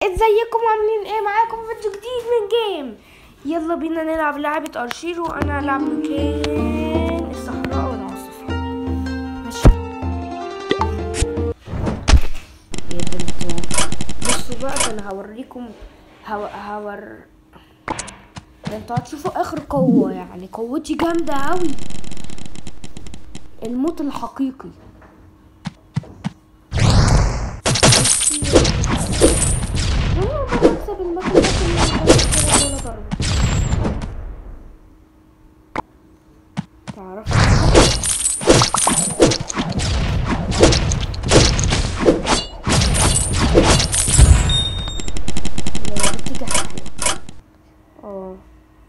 ازيكم عاملين ايه معاكم فيديو جديد من جيم يلا بينا نلعب لعبة ارشير وانا العب مكان الصحراء والعاصفة ماشي يا بنتو بصوا بقى ده انا هوريكم هو... هور ده انتوا هتشوفوا اخر قوة يعني قوتي جامدة اوي الموت الحقيقي والله ما بكسب المكان ده كله ولا ضربة تعرف لا دي حاجة حلوة اه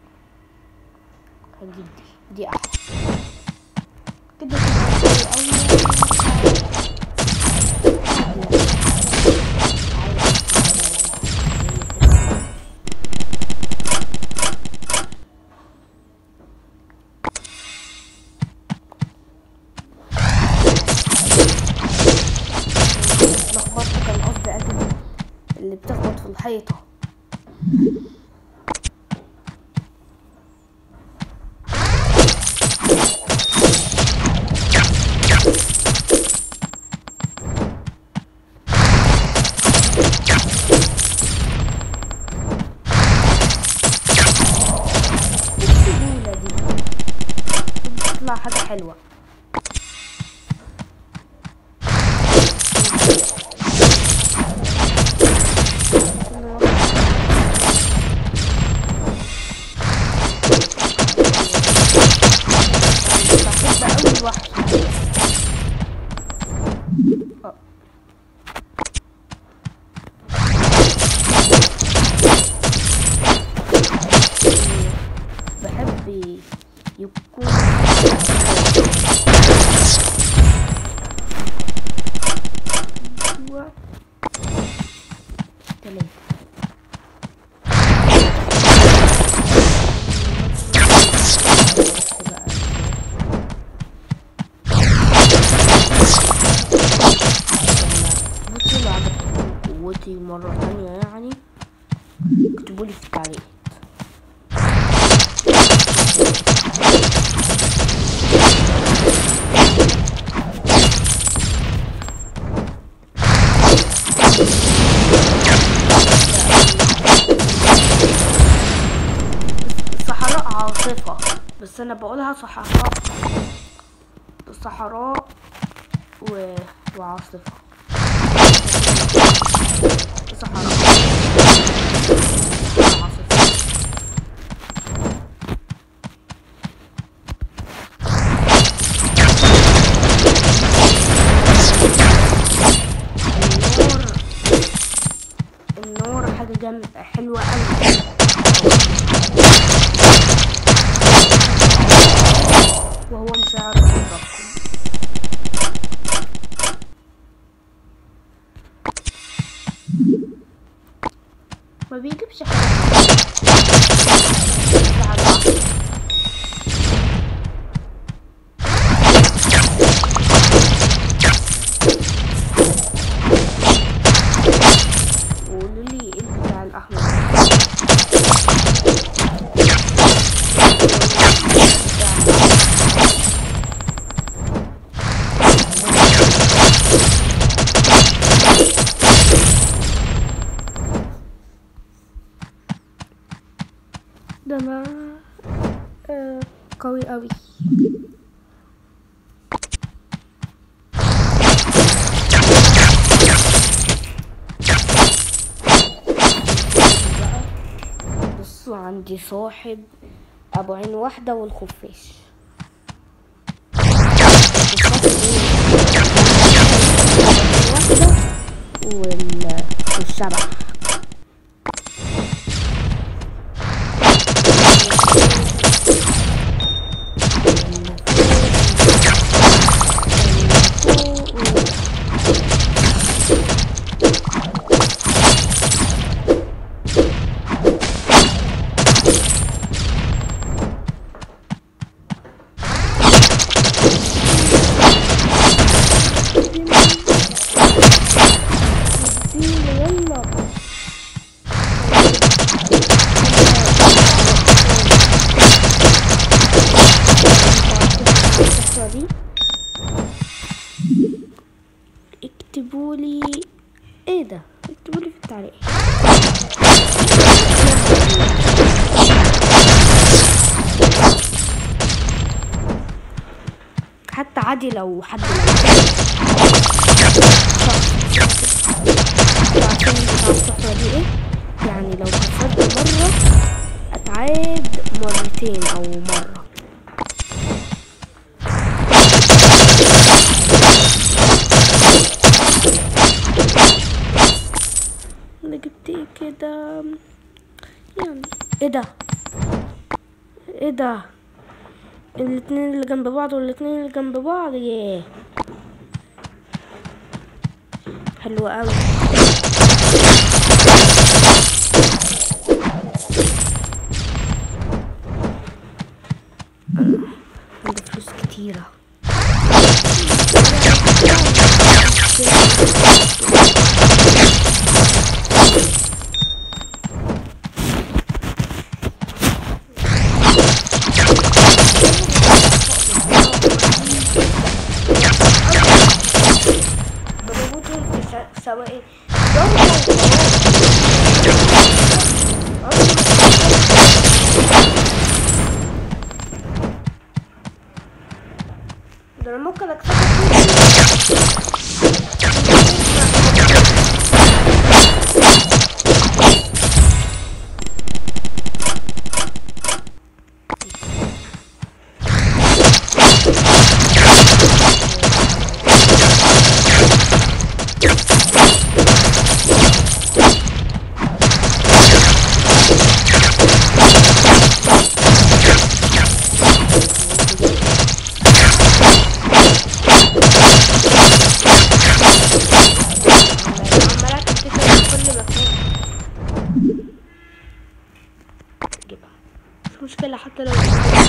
هجيب دي دي احلى كده كده لخبطت كان قصدي اجيب اللي بتخبط في الحيطة إيه السهولة دي بتطلع حاجة حلوة بحب أوي الوحش آه. بحب يكون أيوة. تلاتة بس بقى. بصوا لو عجبتكم قوتي مرة تانية يعني اكتبولي في التعليقات صحراء عاصفة بس أنا بقولها صحراء صحراء و... وعاصفة صحراء صحراء عاصفة النور النور حاجة جم... حلوة أوي وهو مش هيعرف يضربكم ما بيجيبش حاجة على العقل. قولوا لي ايه بتاع الاحمر ده انا آه قوي قوي بصوا عندي صاحب ابو عين واحده والخفاش واحده وال... والشبح يلا لي في التعليق حتى عادي لو حد عارفين بتاع الصفرة دي ايه يعني لو كسرت مرة اتعاد مرتين او مرة انا جبت ايه كده يعني ايه ده ايه ده الاتنين اللي جنب بعض والاتنين اللي جنب بعض ياه حلو قوي عندي فلوس كتيرة بربطهم في س- سواء ده انا ممكن اكسبك عمالة تفتكر في كل مكان جيبها مش مشكلة حتى لو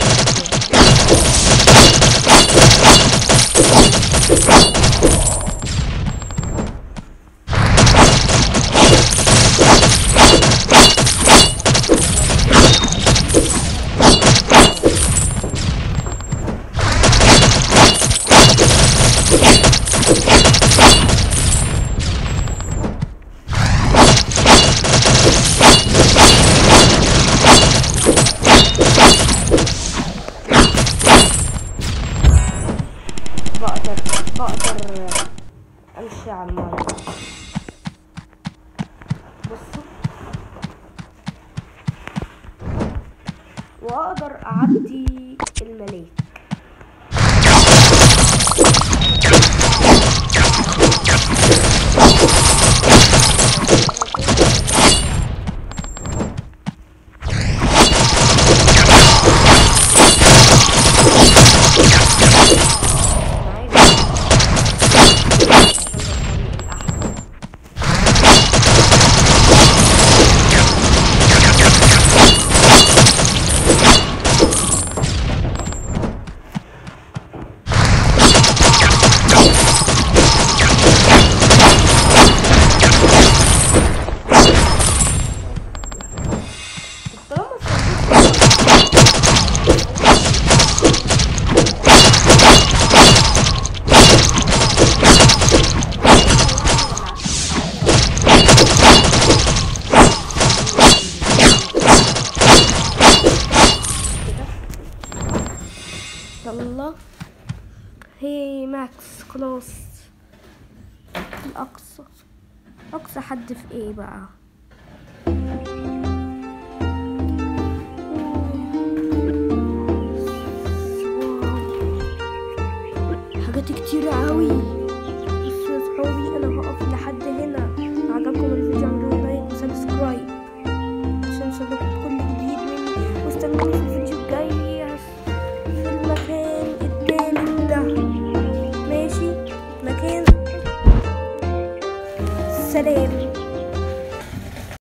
بقدر بقدر امشي على المية بصوا واقدر اعدي الملاك معايا عشان ده الطريق الأحسن. طالما الصندوق يلا هي ماكس خلاص الأقصى أقصى حد في ايه بقى حاجات كتيرة قوي